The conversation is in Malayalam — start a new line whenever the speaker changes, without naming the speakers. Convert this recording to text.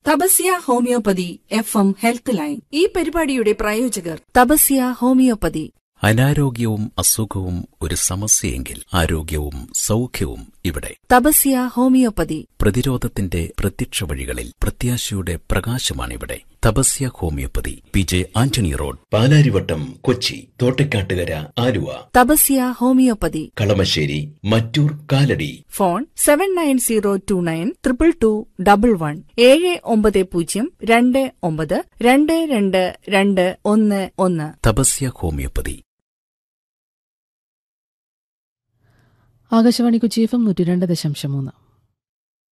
Tapasya homeopathy F M health line ഈ പരിപാടിയുടെ പ്രായോജകർ തപസ്യ ഹോമിയോപ്പതി
അനാരോഗ്യവും അസുഖവും ഒരു സമസ്യയെങ്കിൽ ആരോഗ്യവും സൗഖ്യവും ഇവിടെ
തപസ്യ ഹോമിയോപ്പതി
പ്രതിരോധത്തിന്റെ പ്രത്യക്ഷ വഴികളിൽ പ്രത്യാശയുടെ പ്രകാശമാണിവിടെ Tapasya homeopathy P J Antony road Palarivattom Kochi Thottakkattukara Aluva
Tapasya homeopathy
Kalamassery Mattoor Kalady
phone seven nine zero two nine triple two double one ഏഴ് ഒമ്പത് പൂജ്യം രണ്ട് ഒമ്പത് രണ്ട് രണ്ട് രണ്ട് ഒന്ന് ഒന്ന്
Tapasya homeopathy
Akashvani Kochi F M നൂറ്റി രണ്ട് ദശാംശം മൂന്ന്